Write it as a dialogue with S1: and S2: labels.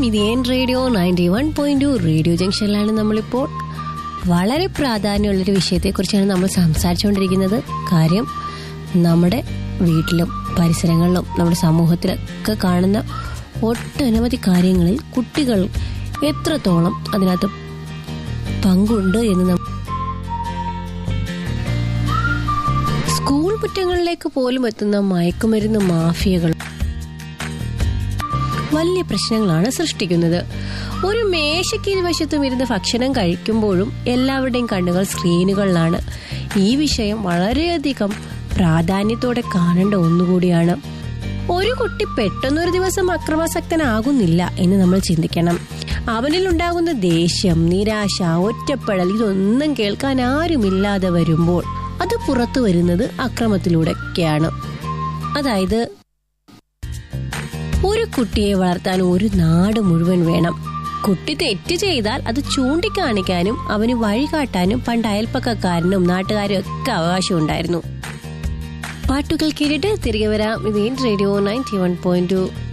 S1: ഇത് N radio ninety one point two radio ജംഗ്ഷനിലാണ് നമ്മളിപ്പോൾ വളരെ പ്രാധാന്യമുള്ളൊരു വിഷയത്തെക്കുറിച്ചാണ് നമ്മൾ സംസാരിച്ചുകൊണ്ടിരിക്കുന്നത് കാര്യം നമ്മുടെ വീട്ടിലും പരിസരങ്ങളിലും നമ്മുടെ സമൂഹത്തിലൊക്കെ കാണുന്ന ഒട്ടനവധി കാര്യങ്ങളിൽ കുട്ടികൾ എത്രത്തോളം അതിനകത്ത് പങ്കുണ്ട് എന്ന് നം- സ്കൂൾ മുറ്റങ്ങളിലേക്ക് പോലും എത്തുന്ന മയക്കുമരുന്ന് മാഫിയകൾ വലിയ പ്രശ്നങ്ങളാണ് സൃഷ്ടിക്കുന്നത് ഒരു മേശയ്ക്ക് ഇരുവശത്തും ഇരുന്ന് ഭക്ഷണം കഴിക്കുമ്പോഴും എല്ലാവരുടെയും കണ്ണുകൾ സ്ക്രീനുകളിലാണ് ഈ വിഷയം വളരെയധികം പ്രാധാന്യത്തോടെ കാണേണ്ട ഒന്നുകൂടിയാണ് ഒരു കുട്ടി പെട്ടെന്നൊരു ദിവസം അക്രമാസക്തനാകുന്നില്ല എന്ന് നമ്മൾ ചിന്തിക്കണം അവനിൽ ഉണ്ടാകുന്ന ദേഷ്യം നിരാശ ഒറ്റപ്പെടൽ ഇതൊന്നും കേൾക്കാൻ ആരുമില്ലാതെ വരുമ്പോൾ അത് പുറത്തു വരുന്നത് അക്രമത്തിലൂടെയൊക്കെയാണ് അതായത് ഒരു കുട്ടിയെ വളർത്താൻ ഒരു നാട് മുഴുവൻ വേണം കുട്ടി തെറ്റ് ചെയ്താൽ അത് ചൂണ്ടിക്കാണിക്കാനും അവന് വഴികാട്ടാനും പണ്ട് അയൽപ്പക്കക്കാരനും നാട്ടുകാരും ഒക്കെ അവകാശം ഉണ്ടായിരുന്നു പാട്ടുകൾ കേട്ടിട്ട് തിരികെ വരാം ഇത് radio ninety one point to